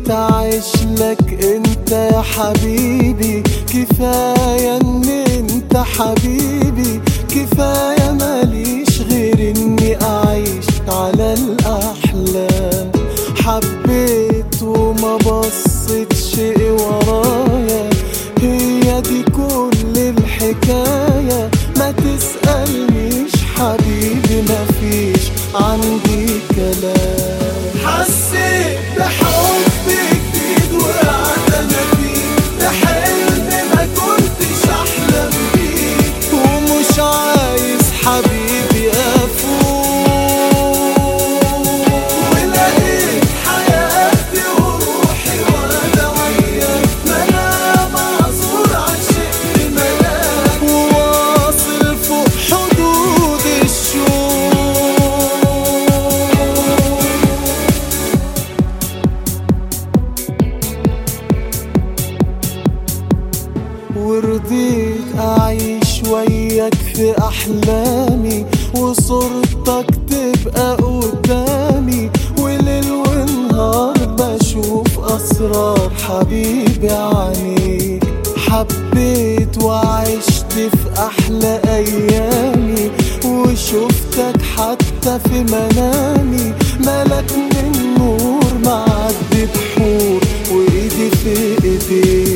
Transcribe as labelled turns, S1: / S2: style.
S1: حبيت اعيش لك انت يا حبيبي كفاية ان انت حبيبي كفاية ماليش غير اني اعيش على الاحلام حبيت وما بصيتش ورايا هي دي كل الحكاية ما تسألنيش حبيبي مفيش عندي كلام حسيت بحب جديد وقعدنا فيه ده حلم ما كنتش احلم بيه ومش عايز حبيبي افوق ولقيت حياتي وروحي وانا وياك ما انا معذور عشقت ملاك وواصل فوق حدود الشوق ورضيت أعيش وياك في أحلامي وصورتك تبقى قدامي وليل ونهار بشوف أسرار حبيبي عنيك حبيت وعشت في أحلى أيامي وشفتك حتى في منامي ملك من نور معدي بحور وإيدي في إيديك